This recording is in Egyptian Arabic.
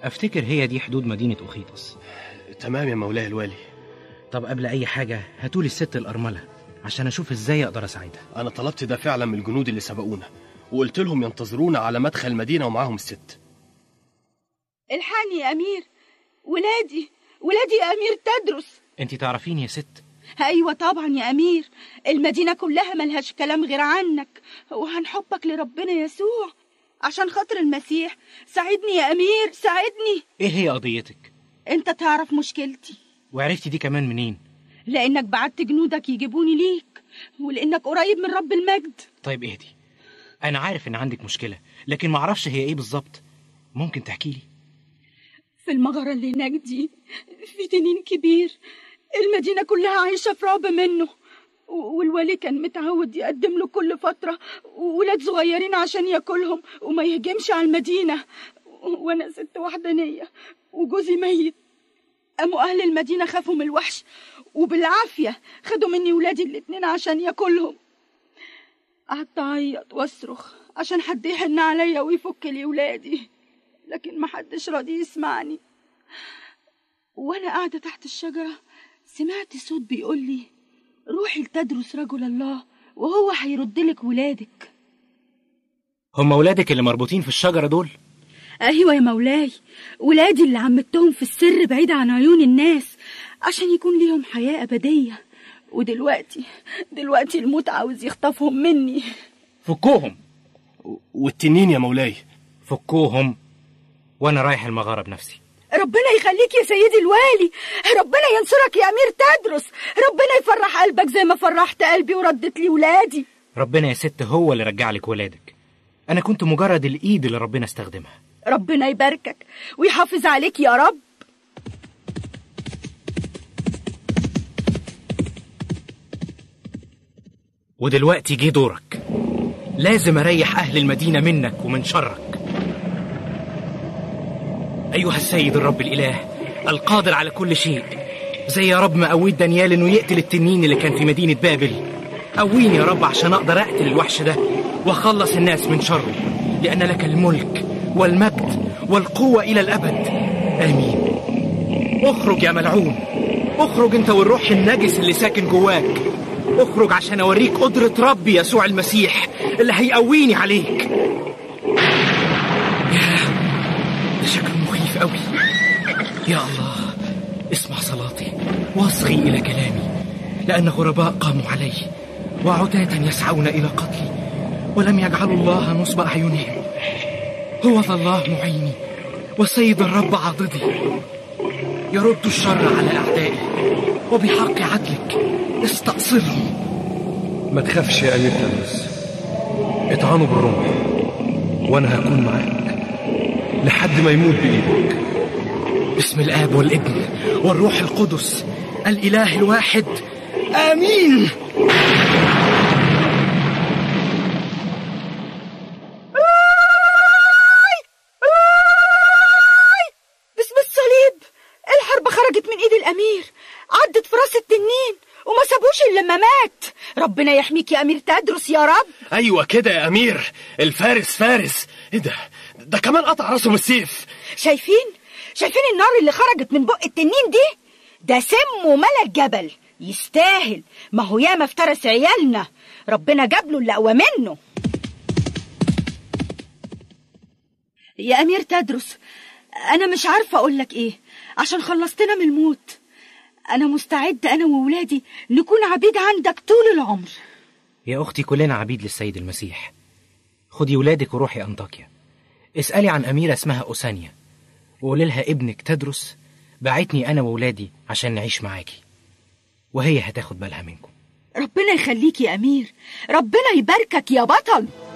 أفتكر هي دي حدود مدينة أخيطس تمام يا مولاي الوالي طب قبل أي حاجة هاتولي الست الأرملة عشان أشوف إزاي أقدر أساعدها أنا طلبت ده فعلا من الجنود اللي سبقونا وقلت لهم ينتظرونا على مدخل المدينة ومعاهم الست الحقني يا أمير ولادي ولادي يا أمير تدرس أنت تعرفيني يا ست أيوة طبعا يا أمير المدينة كلها ملهاش كلام غير عنك وعن حبك لربنا يسوع عشان خاطر المسيح ساعدني يا أمير ساعدني إيه هي قضيتك أنت تعرف مشكلتي وعرفتي دي كمان منين لأنك بعت جنودك يجيبوني ليك ولأنك قريب من رب المجد طيب اهدي أنا عارف إن عندك مشكلة لكن معرفش هي إيه بالظبط ممكن تحكي لي في المغارة اللي هناك دي في تنين كبير المدينة كلها عايشة في رعب منه و- والوالي كان متعود يقدم له كل فترة ولاد صغيرين عشان ياكلهم وما يهجمش على المدينة وأنا ست وحدانية وجوزي ميت قاموا أهل المدينة خافوا من الوحش وبالعافية خدوا مني ولادي الاتنين عشان ياكلهم قعدت أعيط وأصرخ عشان حد يحن عليا ويفك لي ولادي لكن محدش راضي يسمعني وأنا قاعدة تحت الشجرة سمعت صوت بيقول لي روحي لتدرس رجل الله وهو هيردلك ولادك هم ولادك اللي مربوطين في الشجرة دول أيوة يا مولاي ولادي اللي عمتهم في السر بعيد عن عيون الناس عشان يكون ليهم حياة أبدية ودلوقتي دلوقتي الموت عاوز يخطفهم مني فكوهم والتنين يا مولاي فكوهم وأنا رايح المغارة بنفسي ربنا يخليك يا سيدي الوالي ربنا ينصرك يا أمير تدرس ربنا يفرح قلبك زي ما فرحت قلبي وردت لي ولادي ربنا يا ست هو اللي رجع لك ولادك أنا كنت مجرد الإيد اللي ربنا استخدمها ربنا يباركك ويحافظ عليك يا رب ودلوقتي جه دورك لازم أريح أهل المدينة منك ومن شرك أيها السيد الرب الإله القادر على كل شيء زي يا رب ما قويت دانيال إنه يقتل التنين اللي كان في مدينة بابل قويني يا رب عشان أقدر أقتل الوحش ده وأخلص الناس من شره لأن لك الملك والمجد والقوة إلى الأبد آمين اخرج يا ملعون اخرج انت والروح النجس اللي ساكن جواك اخرج عشان اوريك قدرة ربي يسوع المسيح اللي هيقويني عليك ياه، ده شكله مخيف قوي يا الله اسمع صلاتي واصغي إلى كلامي لأن غرباء قاموا علي وعتاة يسعون إلى قتلي ولم يجعلوا الله نصب أعينهم هو ذا الله معيني والسيد الرب عاضدي يرد الشر على أعدائي وبحق عدلك استأصلهم ما تخافش يا أمير تدرس اطعنه بالرمح وأنا هكون معاك لحد ما يموت بإيدك باسم الآب والابن والروح القدس الإله الواحد آمين باسم الصليب الحرب خرجت من ايد الامير عدت في راس التنين وما سابوش الا لما مات ربنا يحميك يا امير تدرس يا رب أيوة كده يا أمير الفارس فارس إيه ده ده كمان قطع راسه بالسيف شايفين شايفين النار اللي خرجت من بق التنين دي ده سم وملا الجبل يستاهل ما هو ياما افترس عيالنا ربنا جاب له اللي اقوى منه يا امير تدرس انا مش عارفه اقول لك ايه عشان خلصتنا من الموت انا مستعد انا وولادي نكون عبيد عندك طول العمر يا أختي كلنا عبيد للسيد المسيح خدي ولادك وروحي أنطاكيا اسألي عن أميرة اسمها أوسانيا وقولي لها ابنك تدرس بعتني أنا وولادي عشان نعيش معاكي وهي هتاخد بالها منكم ربنا يخليك يا امير ربنا يباركك يا بطل